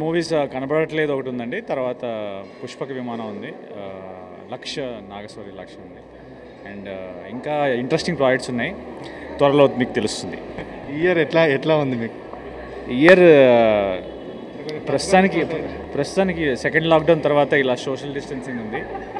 Movies కనబడట్లేదు ఒకటి ఉందండి తర్వాత పుష్పక విమానం ఉంది ఆ, లక్ష నాగస్వరి లక్ష ఉంది అండ్ ఇంకా ఇంట్రెస్టింగ్ ప్రాజెక్ట్స్ ఉన్నాయి త్వరలో మీకు తెలుస్తుంది ఇయర్ ఎట్లా ఎట్లా ఉంది మీకు ఇయర్ ప్రస్తుతానికి ప్రస్తుతానికి సెకండ్ లాక్డౌన్ తర్వాత ఇలా సోషల్ డిస్టెన్సింగ్ ఉంది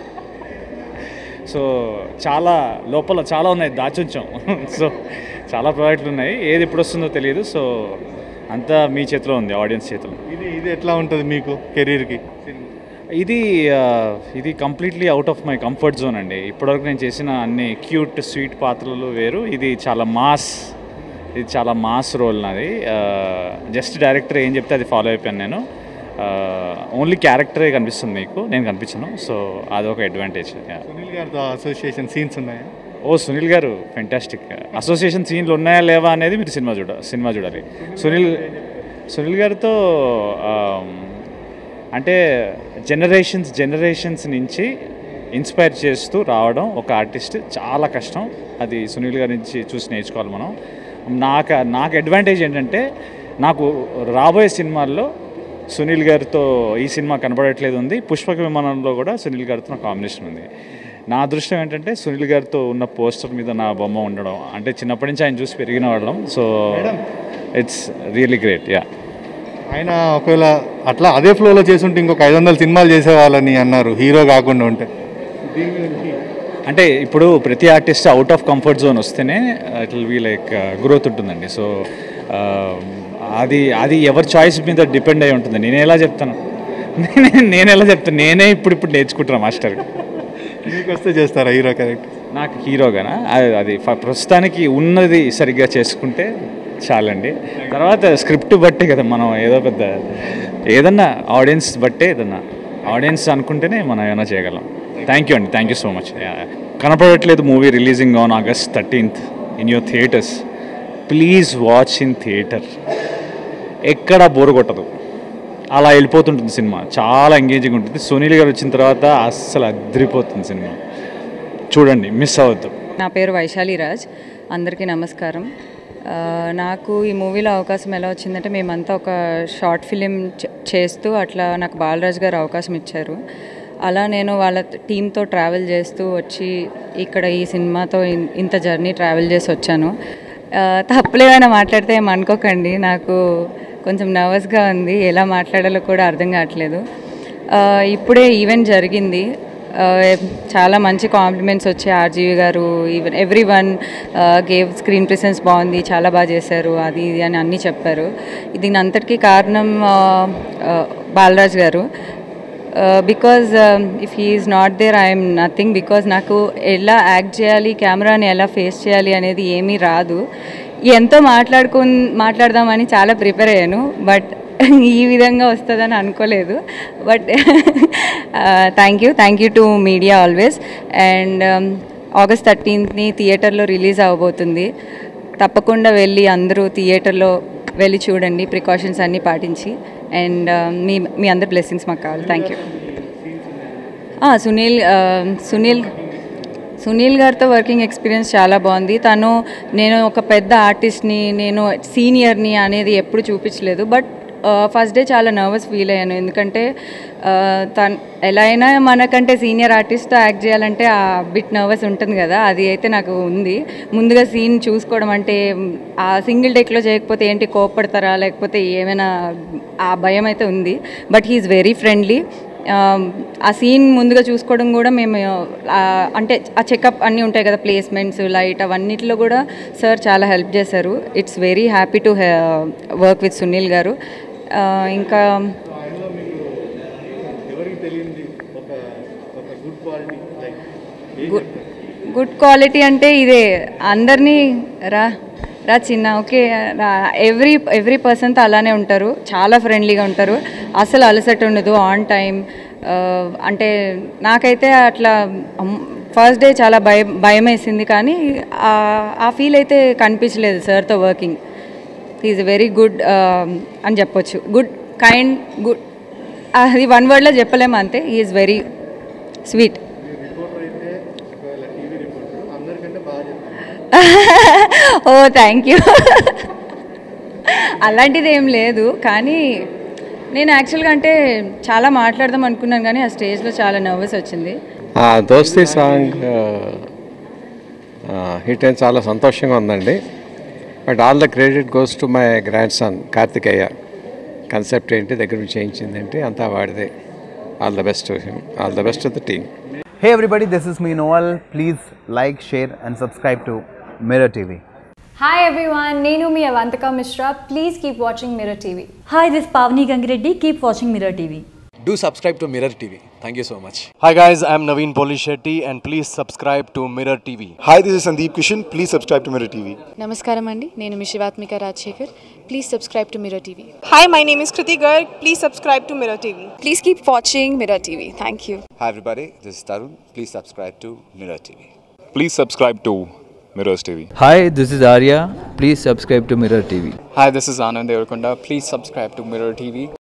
సో చాలా లోపల చాలా ఉన్నాయి దాచుంచాం సో చాలా ప్రాజెక్టులు ఉన్నాయి ఏది ఎప్పుడు వస్తుందో తెలియదు సో అంతా మీ చేతిలో ఉంది ఆడియన్స్ చేతిలో ఇది ఇది ఎట్లా ఉంటుంది మీకు కెరీర్కి ఇది ఆ, ఇది completely out of my comfort zone అండి ఇప్పటివరకు నేను చేసిన అన్ని క్యూట్ స్వీట్ పాత్రలు వేరు ఇది చాలా మాస్ ఇది చాలా మాస్ రోల్ నాది జస్ట్ డైరెక్టర్ ఏం చెప్తే అది ఫాలో అయిపోయాను నేను ఓన్లీ క్యారెక్టరే కనిపిస్తుంది మీకు నేను కనిపించను సో అదొక అడ్వాంటేజ్ సునీల్ గారితో అసోసియేషన్ సీన్స్ ఉన్నాయా ఓ సునీల్ గారు ఫెంటాస్టిక్ అసోసియేషన్ సీన్లు ఉన్నాయా లేవా అనేది మీరు సినిమా చూడ సినిమా చూడాలి సునీల్ సునీల్ గారితో ఆమ్, అంటే జనరేషన్స్ జనరేషన్స్ నుంచి ఇన్స్పైర్ చేస్తూ రావడం ఒక ఆర్టిస్ట్ చాలా కష్టం అది సునీల్ గారి నుంచి చూసి నేర్చుకోవాలి మనం నాకు నాకు అడ్వాంటేజ్ ఏంటంటే నాకు రాబోయే సినిమాల్లో సునీల్ గారితో ఈ సినిమా కనబడట్లేదు ఉంది పుష్పక విమానంలో కూడా సునీల్ గారితో నా కాంబినేషన్ ఉంది నా అదృష్టం ఏంటంటే సునీల్ గారితో ఉన్న పోస్టర్ మీద నా బొమ్మ ఉండడం అంటే చిన్నప్పటి నుంచి ఆయన చూసి పెరిగిన వాళ్ళం so it's really great yeah ఆయన ఒకవేళ అట్లా అదే ఫ్లోలో చేసుంటే ఇంకొక ఐదు వందల సినిమాలు చేసేవాళ్ళని అన్నారు హీరో కాకుండా ఉంటే అంటే ఇప్పుడు ప్రతి artist out of comfort zone వస్తేనే it will be like growth ఉంటుందండి సో అది అది ఎవరి చాయిస్ మీద డిపెండ్ అయి ఉంటుంది నేను ఎలా చెప్తాను నేను- నేను ఎలా చెప్తాను నేనే ఇప్పుడు ఇప్పుడు నేర్చుకుంటున్నా మాస్టర్ మీకు వస్తే చేస్తారా హీరో క్యారెక్టర్ నాకు హీరోగానా అది అది ఫ- ప్రస్తుతానికి ఉన్నది సరిగ్గా చేసుకుంటే చాలండి తర్వాత స్క్రిప్ట్ బట్టే కదా మనం ఏదో పెద్ద ఏదన్నా ఆడియన్స్ బట్టే ఏదన్నా ఆడియన్స్ అనుకుంటేనే మనం ఏమైనా చేయగలం థ్యాంక్ యూ అండి థ్యాంక్ యూ సో మచ్ కనపడట్లేదు movie releasing on August thirteenth in your theatres please watch in theatre ఎక్కడ బోరు కొట్టదు అలా వెళ్ళిపోతుంటుంది సినిమా చాలా ఎంగేజింగ్ ఉంటుంది సునీల్ గారు వచ్చిన తర్వాత అస్సలు అదిరిపోతుంది సినిమా చూడండి మిస్ అవ్వద్దు నా పేరు వైశాలి రాజ్ అందరికీ నమస్కారం ఆ, నాకు ఈ మూవీలో అవకాశం ఎలా వచ్చిందంటే మేమంతా ఒక షార్ట్ ఫిలిం చే- చేస్తూ అట్లా నాకు బాలరాజ్ గారు అవకాశం ఇచ్చారు అలా నేను వాళ్ళ టీంతో ట్రావెల్ చేస్తూ వచ్చి ఇక్కడ ఈ సినిమాతో ఇన్- ఇంత జర్నీ ట్రావెల్ చేసి వచ్చాను ఆ, తప్పులేమైనా మాట్లాడితే ఏం అనుకోకండి నాకు కొంచెం నర్వస్గా ఉంది ఎలా మాట్లాడాలో కూడా అర్థం కావట్లేదు ఆ, ఇప్పుడే ఈవెంట్ జరిగింది ఆ, చాలా మంచి కాంప్లిమెంట్స్ వచ్చాయి ఆర్జీవి గారు even everyone gave screen presence బాగుంది చాలా బాగా చేశారు అది ఇది అని అన్నీ చెప్పారు దీని అంతటికీ కారణం ఆ, ఆ, బాలరాజ్ గారు because if he is not there I'm nothing because నాకు ఎలా యాక్ట్ చేయాలి కెమెరాని ఎలా ఫేస్ చేయాలి అనేది ఏమీ రాదు ఎంతో మాట్లాడుకు మాట్లాడదామని చాలా ప్రిపేర్ అయ్యాను బట్ ఈ విధంగా వస్తుందని అనుకోలేదు but thank you thank you to media always and August థర్టీన్త్ని థియేటర్లో రిలీజ్ అవ్వబోతుంది తప్పకుండా వెళ్ళి అందరూ థియేటర్లో వెళ్ళి చూడండి ప్రికాషన్స్ అన్నీ పాటించి అండ్ మీ మీ అందరి బ్లెస్సింగ్స్ మాకు కావాలి థ్యాంక్ యూ సునీల్ ఆ, సునీల్ సునీల్ గారితో వర్కింగ్ ఎక్స్పీరియన్స్ చాలా బాగుంది తను నేను ఒక పెద్ద ఆర్టిస్ట్ని నేను సీనియర్ని అనేది ఎప్పుడు చూపించలేదు బట్ ఫస్ట్ డే చాలా నర్వస్ ఫీల్ అయ్యాను ఎందుకంటే ఆ, తను ఎలా అయినా మనకంటే సీనియర్ ఆర్టిస్ట్తో యాక్ట్ చేయాలంటే ఆ బిట్ నర్వస్ ఉంటుంది కదా అది అయితే నాకు ఉంది ముందుగా సీన్ చూసుకోవడం అంటే ఆ సింగిల్ టేక్లో చేయకపోతే ఏంటి కోప్పడతారా లేకపోతే ఏమైనా ఆ భయం అయితే ఉంది బట్ హీఈస్ వెరీ ఫ్రెండ్లీ ఆ సీన్ ముందుగా చూసుకోవడం కూడా మేము ఆ, అంటే ఆ చెకప్ అన్నీ ఉంటాయి కదా ప్లేస్మెంట్స్ లైట్ అవన్నిటిలో కూడా సార్ చాలా హెల్ప్ చేశారు it's very happy to work with Sunil గారు ఆ, ఇంకా ఎవరికి తెలియంది ఒక ఒక good quality like good good quality అంటే ఇదే అందరినీ రా రా చిన్న ఓకే రా ఎవ్రీ ఎవ్రీ పర్సన్తో అలానే ఉంటారు చాలా ఫ్రెండ్లీగా ఉంటారు అసలు అలసట ఉండదు ఆన్ టైం అంటే నాకైతే అట్లా ఫస్ట్ డే చాలా భయం భయం వేసింది కానీ ఆ- ఆ ఫీల్ అయితే కనిపించలేదు సార్తో వర్కింగ్ ఈజ్ వెరీ గుడ్ అని చెప్పొచ్చు గుడ్ కైండ్ గుడ్ అది వన్ వర్డ్లో చెప్పలేము అంతే ఈజ్ వెరీ స్వీట్ రిపోర్టర్ అయితే ఒకవేళ టీవీ రిపోర్టర్ అందరికంటే బాగా చెప్తారు ఓ థ్యాంక్ యూ అలాంటిది ఏం లేదు కానీ నేను యాక్చువల్గా అంటే చాలా మాట్లాడదాం అనుకున్నాను కానీ ఆ స్టేజ్లో చాలా నర్వస్ వచ్చింది ఆ దోస్తీ సాంగ్ హిట్ అయిన చాలా సంతోషంగా ఉందండి but all the credit goes to my grandson Karthikeya concept ఏంటి దగ్గర నుంచి చేయించింది ఏంటి అంతా వాడిదే all the best him all the best the team Hey everybody, this is me Noel. Please like, share, and subscribe to Mirror TV. Hi everyone, Nenu mi Avantika Mishra. Please keep watching Mirror TV. Hi, this is Pavni Gangireddy. Keep watching Mirror TV. Do subscribe to Mirror TV. Thank you so much. Hi guys, I'm Naveen Polishetty and please subscribe to Mirror TV. Hi, this is Sandeep Kishan. Please subscribe to Mirror TV. నమస్కారం అండి నేను మీ Shivathmika Rajasekhar please subscribe to Mirror TV Hi, my name is Kriti Garg. Please subscribe to Mirror TV. Please keep watching Mirror TV thank you Hi everybody, this is Tarun. Please subscribe to Mirror TV. Please subscribe to Mirrors TV. Hi, this is Arya. Please subscribe to Mirror TV. Hi, this is Anand Devarkonda. Please subscribe to Mirror TV.